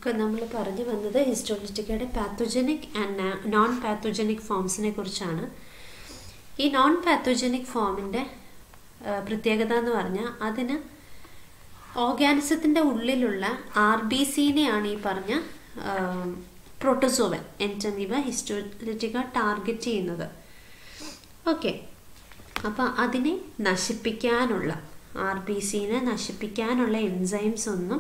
ഒക്കെ നമ്മൾ പറഞ്ഞു വന്നത് ഹിസ്റ്റോളിറ്റിക്കയുടെ പാത്തോജനിക് ആൻഡ് നോൺ പാത്തോജനിക് ഫോംസിനെ കുറിച്ചാണ് ഈ നോൺ പാത്തോജനിക് ഫോമിൻ്റെ പ്രത്യേകത എന്ന് പറഞ്ഞാൽ അതിന് ഓർഗാനിസത്തിൻ്റെ ഉള്ളിലുള്ള ആർ ബി സിനെയാണ് ഈ പറഞ്ഞ പ്രോട്ടോസോവൻ എൻറ്റമീബ ഹിസ്റ്റോലിറ്റിക്ക ടാർഗറ്റ് ചെയ്യുന്നത് ഓക്കെ അപ്പോൾ അതിനെ നശിപ്പിക്കാനുള്ള ആർ ബി സിനെ നശിപ്പിക്കാനുള്ള എൻസൈംസ് ഒന്നും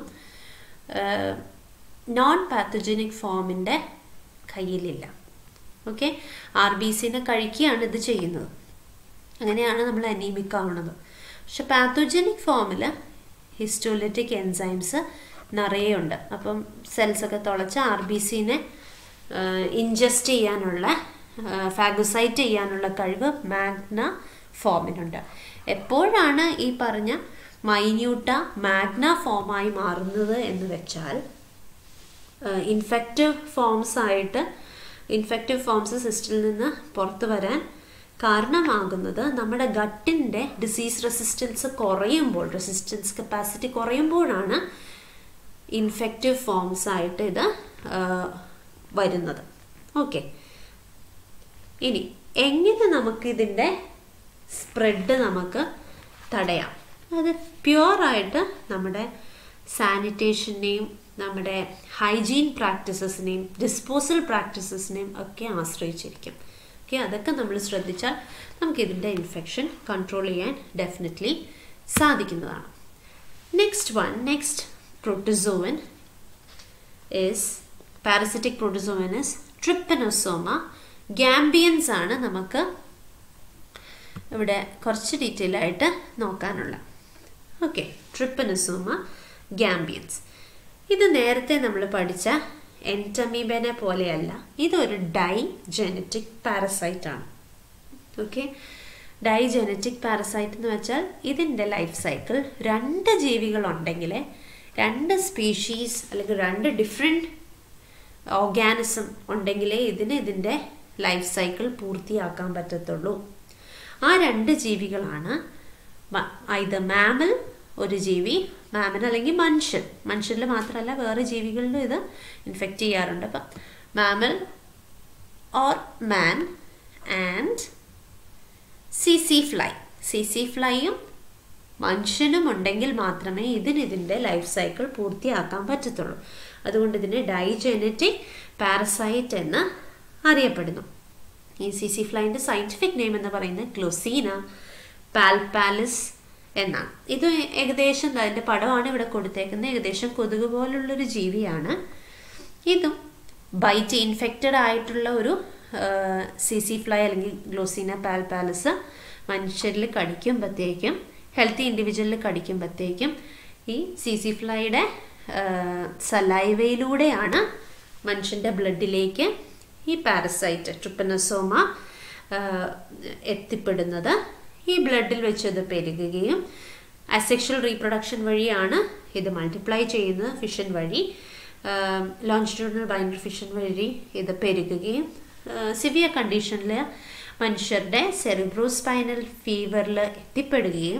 നോൺ പാത്തജനിക് ഫോമിൻ്റെ കയ്യിലില്ല ഓക്കെ ആർ ബി സിനെ കഴിക്കുകയാണ് ഇത് ചെയ്യുന്നത് അങ്ങനെയാണ് നമ്മൾ അനീമിക് ആവുന്നത് പക്ഷെ പാത്തോജനിക് ഫോമിൽ ഹിസ്റ്റോലിറ്റിക് എൻസൈംസ് നിറയെ ഉണ്ട് അപ്പം സെൽസൊക്കെ തുളച്ച് ആർ ബി സിനെ ഇൻജസ്റ്റ് ചെയ്യാനുള്ള ഫാഗോസൈറ്റ് ചെയ്യാനുള്ള കഴിവ് മാഗ്ന ഫോമിനുണ്ട് എപ്പോഴാണ് ഈ പറഞ്ഞ മൈന്യൂട്ട മാഗ്ന ഫോമായി മാറുന്നത് എന്ന് വെച്ചാൽ ഇൻഫെക്റ്റീവ് ഫോംസ് ആയിട്ട് ഇൻഫെക്റ്റീവ് ഫോംസ് സിസ്റ്റിൽ നിന്ന് പുറത്തു വരാൻ കാരണമാകുന്നത് നമ്മുടെ ഗട്ടിൻ്റെ ഡിസീസ് റെസിസ്റ്റൻസ് കുറയുമ്പോൾ റെസിസ്റ്റൻസ് കപ്പാസിറ്റി കുറയുമ്പോഴാണ് ഇൻഫെക്റ്റീവ് ഫോംസ് ആയിട്ട് ഇത് വരുന്നത് ഓക്കെ ഇനി എങ്ങനെ നമുക്ക് ഇതിൻ്റെ സ്പ്രെഡ് നമുക്ക് തടയാം അത് പ്യുവറായിട്ട് നമ്മുടെ സാനിറ്റേഷനെയും നമ്മുടെ ഹൈജീൻ പ്രാക്ടീസസിനെയും ഡിസ്പോസൽ പ്രാക്ടീസസിനെയും ഒക്കെ ആശ്രയിച്ചിരിക്കും ഓക്കെ അതൊക്കെ നമ്മൾ ശ്രദ്ധിച്ചാൽ നമുക്ക് ഇതിൻ്റെ ഇൻഫെക്ഷൻ കൺട്രോൾ ചെയ്യാൻ ഡെഫിനറ്റ്ലി സാധിക്കുന്നതാണ് next one next protozoan is parasitic protozoan is Trypanosoma gambiense ആണ് നമുക്ക് ഇവിടെ കുറച്ച് ഡീറ്റെയിൽ ആയിട്ട് നോക്കാനുള്ള ഓക്കെ ട്രിപ്പനസോമ ഗാംബിയൻസ് ഇത് നേരത്തെ നമ്മൾ പഠിച്ച എൻറ്റമീബനെ പോലെയല്ല ഇതൊരു ഡൈ ജനറ്റിക് പാരസൈറ്റ് ആണ് ഓക്കെ ഡൈ ജനറ്റിക് പാരസൈറ്റ് എന്ന് വെച്ചാൽ ഇതിൻ്റെ ലൈഫ് സൈക്കിൾ രണ്ട് ജീവികളുണ്ടെങ്കിൽ രണ്ട് സ്പീഷീസ് അല്ലെങ്കിൽ രണ്ട് ഡിഫറെൻറ്റ് ഓർഗാനിസം ഉണ്ടെങ്കിലേ ഇതിന് ഇതിൻ്റെ ലൈഫ് സൈക്കിൾ പൂർത്തിയാക്കാൻ പറ്റത്തുള്ളൂ ആ രണ്ട് ജീവികളാണ് ഇത് മാമൽ ഒരു ജീവി മാമൻ അല്ലെങ്കിൽ മനുഷ്യൻ മനുഷ്യരിൽ മാത്രമല്ല വേറെ ജീവികളിലും ഇത് ഇൻഫെക്റ്റ് ചെയ്യാറുണ്ട് അപ്പം മാമൽ ഓർ മാൻ ആൻഡ് സി സി ഫ്ലൈ സി സി ഫ്ലൈയും മനുഷ്യനും ഉണ്ടെങ്കിൽ മാത്രമേ ഇതിന് ഇതിൻ്റെ ലൈഫ് സൈക്കിൾ പൂർത്തിയാക്കാൻ പറ്റത്തുള്ളൂ അതുകൊണ്ട് ഇതിനെ ഡൈജനറ്റിക് പാരസൈറ്റ് എന്ന് അറിയപ്പെടുന്നു ഈ സി സി ഫ്ലൈൻ്റെ സയൻറ്റിഫിക് നെയിം എന്ന് പറയുന്നത് ക്ലോസീന പാൽപാലിസ് എന്നാണ് ഇത് ഏകദേശം അതിൻ്റെ പടമാണ് ഇവിടെ കൊടുത്തേക്കുന്നത് ഏകദേശം കൊതുക് പോലുള്ളൊരു ജീവിയാണ് ഇതും ബൈറ്റ് ഇൻഫെക്റ്റഡ് ആയിട്ടുള്ള ഒരു സി സി ഫ്ലൈ അല്ലെങ്കിൽ ഗ്ലോസീന പാൽപാലിസ് മനുഷ്യരിൽ കടിക്കുമ്പോഴത്തേക്കും ഹെൽത്തി ഇൻഡിവിജ്വലിൽ കടിക്കുമ്പോഴത്തേക്കും ഈ സി സി ഫ്ലൈയുടെ സലൈവയിലൂടെയാണ് മനുഷ്യൻ്റെ ബ്ലഡിലേക്ക് ഈ പാരസൈറ്റ് ട്രിപ്പനസോമ എത്തിപ്പെടുന്നത് ഈ ബ്ലഡിൽ വെച്ച് ഇത് പെരുകുകയും അസെക്ഷൽ റീപ്രൊഡക്ഷൻ വഴിയാണ് ഇത് മൾട്ടിപ്ലൈ ചെയ്യുന്നത് ഫിഷൻ വഴി ലോഞ്ചിറ്റ്യൂഡിനൽ ബൈൻഡർ ഫിഷൻ വഴി ഇത് പെരുകുകയും സിവിയർ കണ്ടീഷനിൽ മനുഷ്യരുടെ സെറിബ്രോസ്പൈനൽ ഫീവറിൽ എത്തിപ്പെടുകയും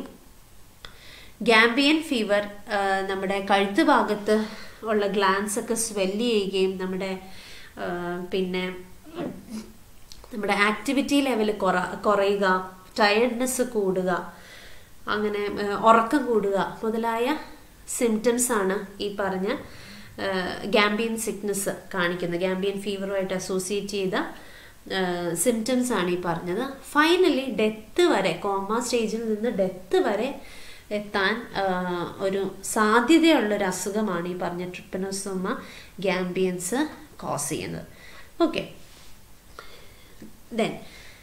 ഗാംബിയൻ ഫീവർ നമ്മുടെ കഴുത്ത് ഭാഗത്ത് ഉള്ള ഗ്ലാൻസ് ഒക്കെ സ്വെല്ല് ചെയ്യുകയും നമ്മുടെ പിന്നെ നമ്മുടെ ആക്ടിവിറ്റി ലെവൽ കുറ കുറയുക ടയർഡ്നെസ് കൂടുക അങ്ങനെ ഉറക്കം കൂടുക മുതലായ സിംറ്റംസ് ആണ് ഈ പറഞ്ഞ ഗാംബിയൻ സിക്നസ് കാണിക്കുന്നത് ഗാംബിയൻ ഫീവറുമായിട്ട് അസോസിയേറ്റ് ചെയ്ത സിംറ്റംസ് ആണ് ഈ പറഞ്ഞത് ഫൈനലി ഡെത്ത് വരെ കോമ സ്റ്റേജിൽ നിന്ന് ഡെത്ത് വരെ എത്താൻ ഒരു സാധ്യതയുള്ളൊരു അസുഖമാണ് ഈ പറഞ്ഞ ട്രിപ്പനോസോമ ഗാംബിയൻസ് കോസ് ചെയ്യുന്നത് okay then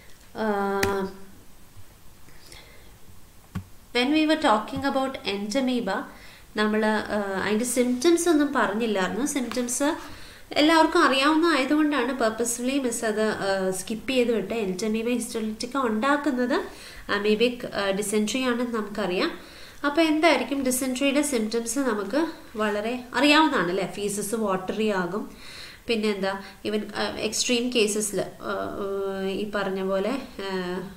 when we were talking about Entamoeba നമ്മൾ അതിൻ്റെ സിംറ്റംസ് ഒന്നും പറഞ്ഞില്ലായിരുന്നു സിംറ്റംസ് എല്ലാവർക്കും അറിയാവുന്ന ആയതുകൊണ്ടാണ് പർപ്പസ്ഫുള്ളി മിസ് അത് സ്കിപ്പ് ചെയ്ത് വിട്ട് എൻറ്റമീബ ഹിസ്റ്റോളിറ്റിക്ക ഉണ്ടാക്കുന്നത് അമീബിക് ഡിസെൻട്രി ആണെന്ന് നമുക്കറിയാം അപ്പോൾ എന്തായിരിക്കും ഡിസെൻട്രിയുടെ സിംറ്റംസ് നമുക്ക് വളരെ അറിയാവുന്നതാണ് അല്ലേ ഫീസസ് വാട്ടറി ആകും പിന്നെ എന്താ ഈവൻ എക്സ്ട്രീം കേസസിൽ ഈ പറഞ്ഞ പോലെ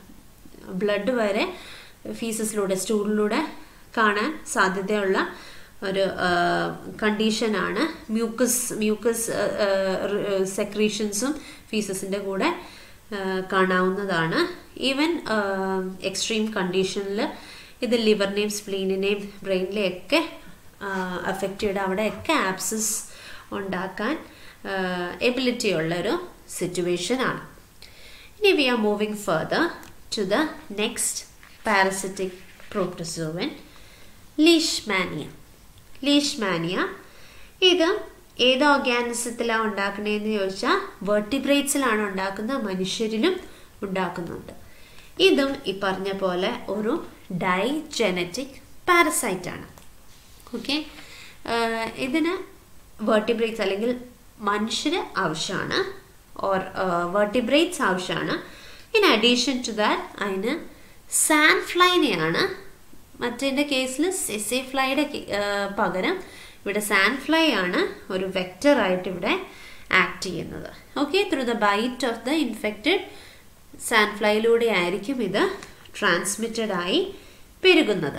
ബ്ലഡ് വരെ ഫീസസിലൂടെ സ്റ്റൂളിലൂടെ കാണാൻ സാധ്യതയുള്ള ഒരു കണ്ടീഷനാണ് മ്യൂക്കസ് മ്യൂക്കസ് സെക്രീഷൻസും ഫീസസിൻ്റെ കൂടെ കാണാവുന്നതാണ് ഈവൻ എക്സ്ട്രീം കണ്ടീഷനിൽ ഇത് ലിവറിനെയും സ്പ്ലീനിനെയും ബ്രെയിനിലെയൊക്കെ അഫക്റ്റ് ചെയ്ത് അവിടെയൊക്കെ ആപ്സസ് ഉണ്ടാക്കാൻ എബിലിറ്റി ഉള്ളൊരു സിറ്റുവേഷൻ ആണ് ഇനി we are moving further to the next parasitic protozoan Leishmania Leishmania ഇത് ഏത് ഓർഗാനിസത്തിലാണ് ഉണ്ടാക്കണതെന്ന് ചോദിച്ചാൽ വെർട്ടിബ്രേറ്റ്സിലാണ് ഉണ്ടാക്കുന്നത് മനുഷ്യരിലും ഉണ്ടാക്കുന്നുണ്ട് ഇതും ഈ പറഞ്ഞ പോലെ ഒരു ഡൈജനറ്റിക് പാരസൈറ്റ് ആണ് ഓക്കെ ഇതിന് വെർട്ടിബ്രേറ്റ്സ് അല്ലെങ്കിൽ മനുഷ്യര് ആവശ്യമാണ് ഓർ വെർട്ടിബ്രേറ്റ്സ് ആവശ്യമാണ് ഇൻ അഡീഷൻ ടു ദാറ്റ് അതിന് സാൻഫ്ലൈനെയാണ് മറ്റേൻ്റെ കേസിൽ സെസെ ഫ്ലൈയുടെ പകരം ഇവിടെ സാൻഫ്ലൈ ആണ് ഒരു വെക്റ്റർ ആയിട്ട് ഇവിടെ ആക്ട് ചെയ്യുന്നത് okay through the bite of the infected സാൻഫ്ലൈയിലൂടെ ആയിരിക്കും ഇത് ട്രാൻസ്മിറ്റഡ് ആയി പെരുകുന്നത്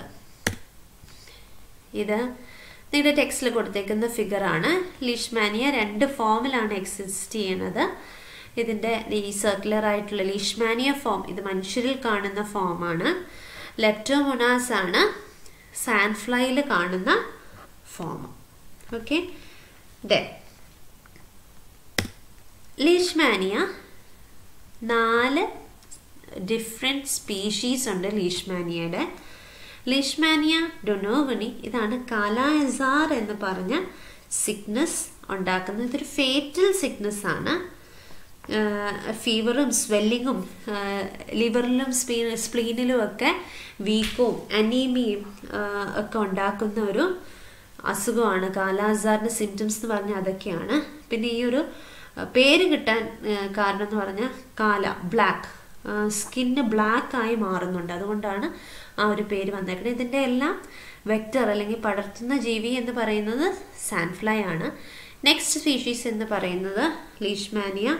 ഇത് നിങ്ങളുടെ ടെക്സ്റ്റിൽ കൊടുത്തേക്കുന്ന ഫിഗറാണ് ലീഷ്മാനിയ രണ്ട് ഫോമിലാണ് എക്സിസ്റ്റ് ചെയ്യുന്നത് ഇതിൻ്റെ ഈ സർക്കുലർ ആയിട്ടുള്ള ലീഷ്മാനിയ ഫോം ഇത് മനുഷ്യരിൽ കാണുന്ന ഫോമാണ് ലെപ്റ്റോമൊനാസ് ആണ് സാൻഫ്ലൈയിൽ കാണുന്ന ഫോം ഓക്കെ ദേ ലീഷ്മാനിയ നാല് ഡിഫറെൻറ്റ് സ്പീഷീസ് ഉണ്ട് ലീഷ്മാനിയയുടെ ലീഷ്മാനിയ ഡൊനോവണി ഇതാണ് കാലായസാർ എന്ന് പറഞ്ഞ സിക്നസ് ഉണ്ടാക്കുന്നത് ഇതൊരു ഫേറ്റൽ സിക്നസ് ആണ് ഫീവറും സ്വെല്ലിങ്ങും ലിവറിലും സ്പീ സ്പ്ലീനിലും ഒക്കെ വീക്കും അനീമിയും ഒക്കെ ഉണ്ടാക്കുന്ന ഒരു അസുഖമാണ് കാലാസാറിൻ്റെ സിംറ്റംസ് എന്ന് പറഞ്ഞാൽ അതൊക്കെയാണ് പിന്നെ ഈ ഒരു പേര് കിട്ടാൻ കാരണം എന്ന് പറഞ്ഞാൽ കാല ബ്ലാക്ക് സ്കിന്ന് ബ്ലാക്ക് ആയി മാറുന്നുണ്ട് അതുകൊണ്ടാണ് ആ ഒരു പേര് വന്നേക്കുന്നത് ഇതിൻ്റെ എല്ലാം വെക്റ്റർ അല്ലെങ്കിൽ പടർത്തുന്ന ജീവി എന്ന് പറയുന്നത് സാൻഫ്ലൈ ആണ് നെക്സ്റ്റ് സ്പീഷീസ് എന്ന് പറയുന്നത് ലീഷ്മാനിയ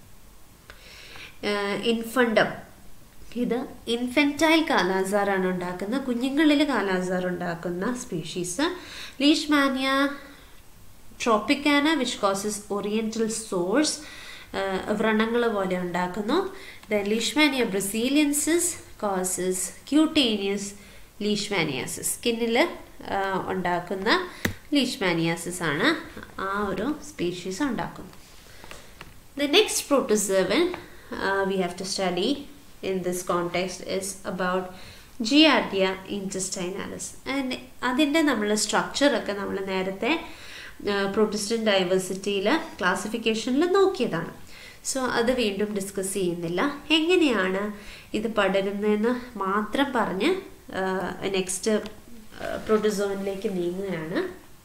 ഇൻഫണ്ടം ഇത് ഇൻഫെൻറ്റൈൽ കാലാസാറാണ് ഉണ്ടാക്കുന്നത് കുഞ്ഞുങ്ങളിൽ കാലാസാർ ഉണ്ടാക്കുന്ന species Leishmania tropica which causes oriental sores വ്രണങ്ങൾ പോലെ ഉണ്ടാക്കുന്നു the Leishmania braziliensis causes cutaneous leishmaniasis സ്കിന്നിൽ ഉണ്ടാക്കുന്ന ലീഷ്മാനിയാസിസ് ആണ് ആ ഒരു സ്പീഷീസ് ഉണ്ടാക്കുന്നത് the next protozoan we have to study in this context is about Giardia intestinalis and അതിൻ്റെ നമ്മൾ സ്ട്രക്ചറൊക്കെ നമ്മൾ നേരത്തെ പ്രൊട്ടസ്റ്റൻ്റ് ഡൈവേഴ്സിറ്റിയിൽ ക്ലാസിഫിക്കേഷനിൽ നോക്കിയതാണ് സോ അത് വീണ്ടും ഡിസ്കസ് ചെയ്യുന്നില്ല എങ്ങനെയാണ് ഇത് പടരുന്നതെന്ന് മാത്രം പറഞ്ഞ് നെക്സ്റ്റ് പ്രോട്ടോസോണിലേക്ക് നീങ്ങുകയാണ്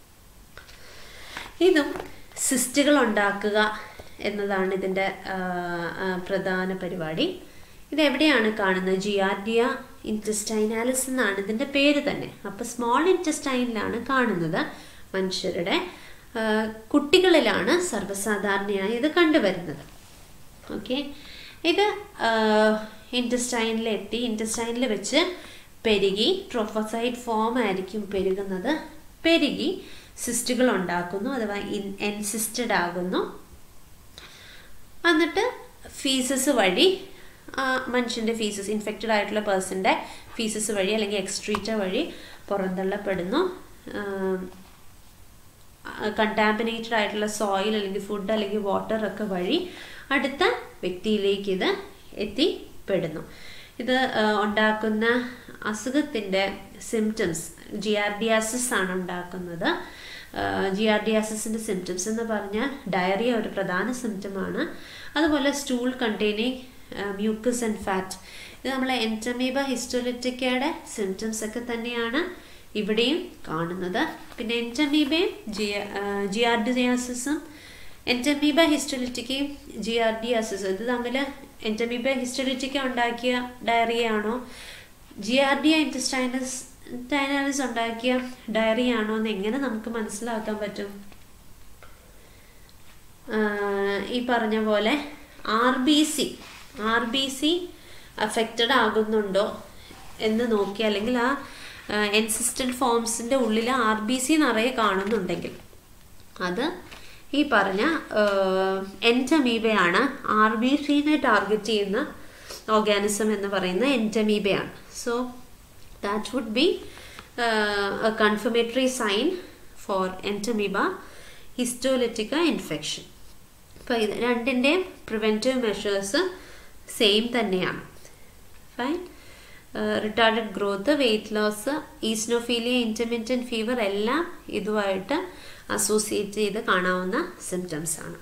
ഇതും സിസ്റ്റുകൾ ഉണ്ടാക്കുക എന്നതാണ് ഇതിൻ്റെ പ്രധാന പരിപാടി ഇത് എവിടെയാണ് കാണുന്നത് ജിയാർഡിയ ഇൻറ്റസ്റ്റൈനാലിസ് എന്നാണ് ഇതിൻ്റെ പേര് തന്നെ അപ്പോൾ സ്മോൾ ഇൻറ്റസ്റ്റൈനിലാണ് കാണുന്നത് മനുഷ്യരുടെ കുട്ടികളിലാണ് സർവ്വസാധാരണയായി ഇത് കണ്ടുവരുന്നത് ഓക്കെ ഇത് ഇൻറ്റസ്റ്റൈനിലെത്തി ഇൻറ്റസ്റ്റൈനിൽ വെച്ച് പെരുകി ട്രോഫോസൈഡ് ഫോം ആയിരിക്കും പെരുകുന്നത് പെരുകി സിസ്റ്റുകൾ ഉണ്ടാക്കുന്നു അഥവാ ഇൻ എൻസിസ്റ്റഡ് ആകുന്നു എന്നിട്ട് ഫീസസ് വഴി മനുഷ്യൻ്റെ ഫീസസ് ഇൻഫെക്റ്റഡ് ആയിട്ടുള്ള പേഴ്സൻ്റെ ഫീസസ് വഴി അല്ലെങ്കിൽ എക്സ്ട്രീറ്റ വഴി പുറന്തള്ളപ്പെടുന്നു കണ്ടാമിനേറ്റഡ് ആയിട്ടുള്ള സോയിൽ അല്ലെങ്കിൽ ഫുഡ് അല്ലെങ്കിൽ വാട്ടർ ഒക്കെ വഴി അടുത്ത വ്യക്തിയിലേക്ക് ഇത് എത്തിപ്പെടുന്നു ഇത് ഉണ്ടാക്കുന്ന അസുഖത്തിൻ്റെ സിംറ്റംസ് ജിയാർഡിയാസിസ് ആണ് ഉണ്ടാക്കുന്നത് ജിയാർഡിയാസിസിൻ്റെ സിംറ്റംസ് എന്ന് പറഞ്ഞാൽ ഡയറിയ ഒരു പ്രധാന സിംറ്റമാണ് അതുപോലെ stool containing mucus and fat ഇത് നമ്മളെ എൻറ്റമീബ ഹിസ്റ്റോലിറ്റിക്കയുടെ സിംറ്റംസ് ഒക്കെ തന്നെയാണ് ഇവിടെയും കാണുന്നത് പിന്നെ എൻറ്റമീബയും ജിയ ജിയാർഡിയാസിസും എൻറ്റമീബ ഹിസ്റ്റോലിറ്റിക്കയും ജിയാർഡിയാസിസും ഇത് തമ്മിൽ എൻറ്റമീബ ഹിസ്റ്റോലിറ്റിക്ക ഉണ്ടാക്കിയ ഡയറിയ ആണോ ജിയാർഡിയ ഇൻറ്റസ്റ്റൈനസ് ടൈനാലിസ് ഉണ്ടാക്കിയ ഡയറി ആണോ എന്ന് എങ്ങനെ നമുക്ക് മനസ്സിലാക്കാൻ പറ്റും ഈ പറഞ്ഞ പോലെ R B C R B C affected ആകുന്നുണ്ടോ എന്ന് നോക്കി അല്ലെങ്കിൽ ആ എൻസിസ്റ്റൽ ഫോംസിൻ്റെ ഉള്ളിൽ ആർ ബി സി നിറയെ കാണുന്നുണ്ടെങ്കിൽ അത് ഈ പറഞ്ഞ എൻറ്റമീബയാണ് ആർ ബി സിനെ ടാർഗറ്റ് ചെയ്യുന്ന ഓർഗാനിസം എന്ന് പറയുന്ന എൻറ്റമീബയാണ് so that would be a confirmatory sign for Entamoeba histolytica infection അപ്പോൾ ഇത് രണ്ടിൻ്റെയും പ്രിവെൻറ്റീവ് മെഷേഴ്സ് സെയിം തന്നെയാണ് fine retarded growth weight loss eosinophilia intermediate fever എല്ലാം ഇതുമായിട്ട് അസോസിയേറ്റ് ചെയ്ത് കാണാവുന്ന സിംറ്റംസ് ആണ്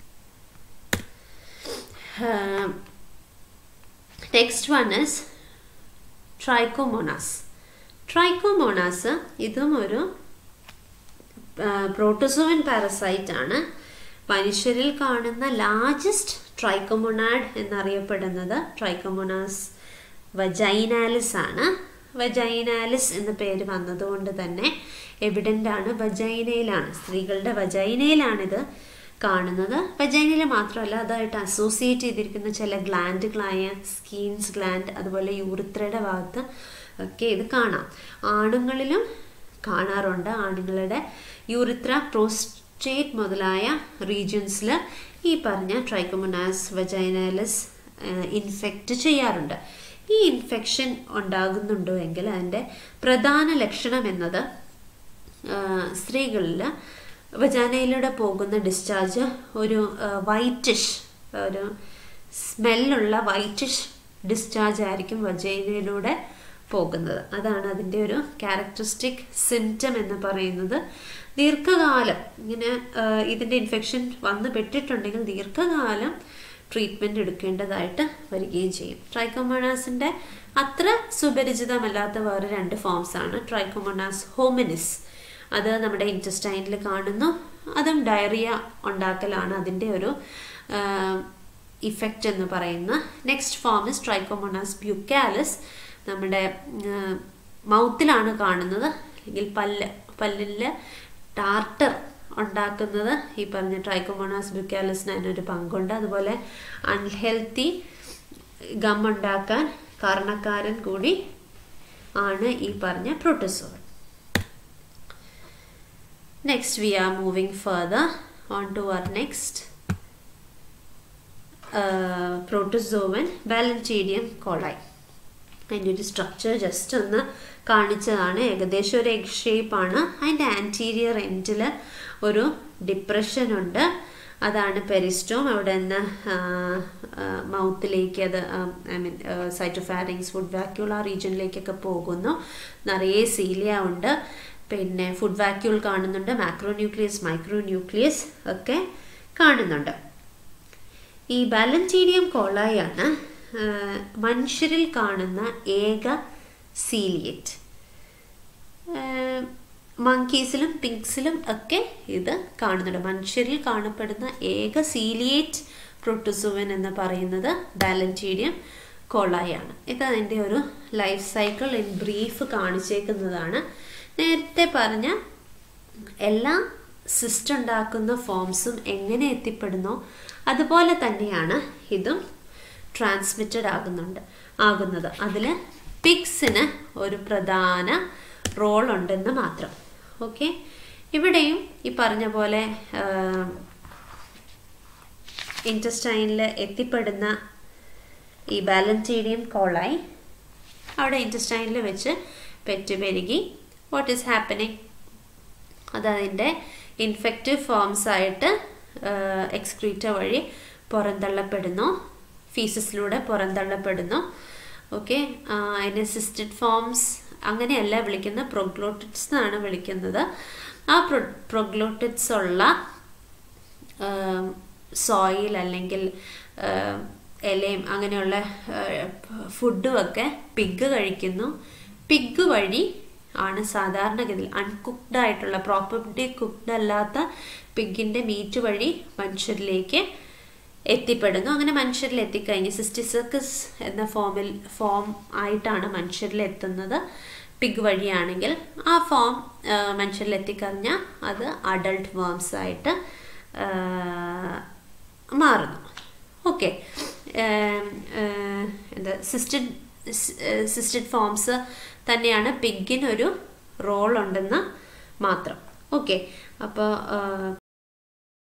next one is Trichomonas Trichomonas ഇതും ഒരു പ്രോട്ടോസോവൻ പാരസൈറ്റ് ആണ് മനുഷ്യരിൽ കാണുന്ന ലാർജസ്റ്റ് ട്രൈക്കോമൊണാഡ് എന്നറിയപ്പെടുന്നത് ട്രൈക്കോമൊണാസ് വജൈനാലിസ് ആണ് വജൈനാലിസ് എന്ന പേര് വന്നതുകൊണ്ട് തന്നെ എവിഡൻ്റ് ആണ് വജൈനയിലാണ് സ്ത്രീകളുടെ വജൈനയിലാണിത് കാണുന്നത് വജൈനയിൽ മാത്രമല്ല അതായിട്ട് അസോസിയേറ്റ് ചെയ്തിരിക്കുന്ന ചില ഗ്ലാൻഡുകളായ സ്കീൻസ് ഗ്ലാൻഡ് അതുപോലെ യൂറിത്രയുടെ ഭാഗത്ത് ഒക്കെ ഇത് കാണാം ആണുങ്ങളിലും കാണാറുണ്ട് ആണുങ്ങളുടെ യൂറിത്ര പ്രോസ്റ്റേറ്റ് മുതലായ റീജിയൻസിൽ ഈ പറഞ്ഞ ട്രൈക്കോമൊനാസ് വജൈനാലിസ് ഇൻഫെക്റ്റ് ചെയ്യാറുണ്ട് ഈ ഇൻഫെക്ഷൻ ഉണ്ടാകുന്നുണ്ടോ എങ്കിൽ അതിൻ്റെ പ്രധാന ലക്ഷണം എന്നത് സ്ത്രീകളിൽ വജാനയിലൂടെ പോകുന്ന ഡിസ്ചാർജ് ഒരു വൈറ്റിഷ് ഒരു സ്മെല്ലുള്ള വൈറ്റിഷ് ഡിസ്ചാർജ് ആയിരിക്കും വജൈനയിലൂടെ പോകുന്നത് അതാണ് അതിൻ്റെ ഒരു ക്യാരക്ടറിസ്റ്റിക് സിംറ്റം എന്ന് പറയുന്നത് ദീർഘകാലം ഇങ്ങനെ ഇതിൻ്റെ ഇൻഫെക്ഷൻ വന്ന് പെട്ടിട്ടുണ്ടെങ്കിൽ ദീർഘകാലം ട്രീറ്റ്മെൻറ്റ് എടുക്കേണ്ടതായിട്ട് വരികയും ചെയ്യും ട്രൈക്കോമോണാസിൻ്റെ അത്ര സുപരിചിതമല്ലാത്ത വേറെ രണ്ട് ഫോംസ് ആണ് ട്രൈക്കോമോണാസ് ഹോമിനിസ് അത് നമ്മുടെ ഇൻറ്റസ്റ്റൈനിൽ കാണുന്നു അതും ഡയറിയ ഉണ്ടാക്കലാണ് അതിൻ്റെ ഒരു ഇഫക്റ്റ് എന്ന് പറയുന്ന next form is Trichomonas buccalis നമ്മുടെ മൗത്തിലാണ് കാണുന്നത് അല്ലെങ്കിൽ പല്ല് പല്ലിൽ ടാർട്ടർ ഉണ്ടാക്കുന്നത് ഈ പറഞ്ഞ ട്രൈക്കോമോണാസ് ബ്യൂക്കാലിസിന് അതിനൊരു പങ്കുണ്ട് അതുപോലെ അൺഹെൽത്തി ഗം ഉണ്ടാക്കാൻ കാരണക്കാരൻ കൂടി ആണ് ഈ പറഞ്ഞ protozoal next we are moving further on to our next protozoan Balantidium coli അതിൻ്റെ ഒരു സ്ട്രക്ചർ ജസ്റ്റ് ഒന്ന് കാണിച്ചതാണ് ഏകദേശം ഒരു എഗ് ഷേപ്പാണ് അതിൻ്റെ ആൻറ്റീരിയർ എൻഡിൽ ഒരു ഡിപ്രഷൻ ഉണ്ട് അതാണ് പെരിസ്റ്റോം അവിടെ നിന്ന് മൗത്തിലേക്ക് അത് I mean cytopharynx food vacuole ആ റീജിയനിലേക്കൊക്കെ പോകുന്നു നിറയെ സീലിയ ഉണ്ട് പിന്നെ ഫുഡ് വാക്യൂൾ കാണുന്നുണ്ട് മാക്രോ ന്യൂക്ലിയസ് മൈക്രോ ന്യൂക്ലിയസ് ഒക്കെ കാണുന്നുണ്ട് ഈ ബാലൻറ്റീഡിയം കോളായാണ് മനുഷ്യരിൽ കാണുന്ന ഏക സീലിയറ്റ് മങ്കീസിലും പിങ്സിലും ഒക്കെ ഇത് കാണുന്നുണ്ട് മനുഷ്യരിൽ കാണപ്പെടുന്ന ഏക സീലിയേറ്റ് പ്രോട്ടോസോവൻ എന്ന് പറയുന്നത് ബാലൻറ്റീഡിയം കോളായാണ് ഇത് അതിൻ്റെ ഒരു ലൈഫ് സൈക്കിൾ ഇൻ ബ്രീഫ് കാണിച്ചേക്കുന്നതാണ് നേരത്തെ പറഞ്ഞ എല്ലാ സിസ്റ്റ് ഉണ്ടാക്കുന്ന ഫോംസും എങ്ങനെ എത്തിപ്പെടുന്നോ അതുപോലെ തന്നെയാണ് ഇതും ട്രാൻസ്മിറ്റഡ് ആകുന്നുണ്ട് ആകുന്നത് അതിൽ പിക്സിന് ഒരു പ്രധാന റോൾ ഉണ്ടെന്ന് മാത്രം ഓക്കെ ഇവിടെയും ഈ പറഞ്ഞ പോലെ ഇൻറ്റസ്റ്റൈനിൽ എത്തിപ്പെടുന്ന ഈ ബാലൻറ്റീഡിയം കോളായി അവിടെ ഇൻറ്റസ്റ്റൈനിൽ വെച്ച് പെറ്റുപെരുകി വാട്ട് ഈസ് ഹാപ്പനിങ് അതതിൻ്റെ ഇൻഫെക്റ്റീവ് ഫോംസ് ആയിട്ട് എക്സ്ക്രീറ്റ വഴി പുറന്തള്ളപ്പെടുന്നു ഫീസസിലൂടെ പുറന്തള്ളപ്പെടുന്നു ഓക്കെ അതിനെ സിസ്റ്റഡ് ഫോംസ് അങ്ങനെയല്ല വിളിക്കുന്ന പ്രൊഗ്ലോട്ടിറ്റ്സ് എന്നാണ് വിളിക്കുന്നത് ആ പ്രൊ പ്രൊഗ്ലോട്ടിറ്റ്സ് ഉള്ള സോയിൽ അല്ലെങ്കിൽ ഇലയും അങ്ങനെയുള്ള ഫുഡും ഒക്കെ പിഗ് കഴിക്കുന്നു പിഗ് വഴി ആണ് സാധാരണഗതിയിൽ അൺകുക്ക്ഡ് ആയിട്ടുള്ള പ്രോപ്പർലി കുക്ക്ഡ് അല്ലാത്ത പിഗിൻ്റെ മീറ്റ് വഴി മനുഷ്യരിലേക്ക് എത്തിപ്പെടുന്നു അങ്ങനെ മനുഷ്യരിൽ എത്തിക്കഴിഞ്ഞ് സിസ്റ്റിസർക്കസ് എന്ന ഫോമിൽ ഫോം ആയിട്ടാണ് മനുഷ്യരിൽ എത്തുന്നത് പിഗ് വഴിയാണെങ്കിൽ ആ ഫോം മനുഷ്യരിൽ എത്തിക്കഴിഞ്ഞാൽ അത് അഡൾട്ട് വേംസ് ആയിട്ട് മാറുന്നു ഓക്കെ എന്താ സിസ്റ്റഡ് സിസ്റ്റഡ് ഫോംസ് തന്നെയാണ് പിഗിനൊരു റോൾ ഉണ്ടെന്ന് മാത്രം ഓക്കെ അപ്പോൾ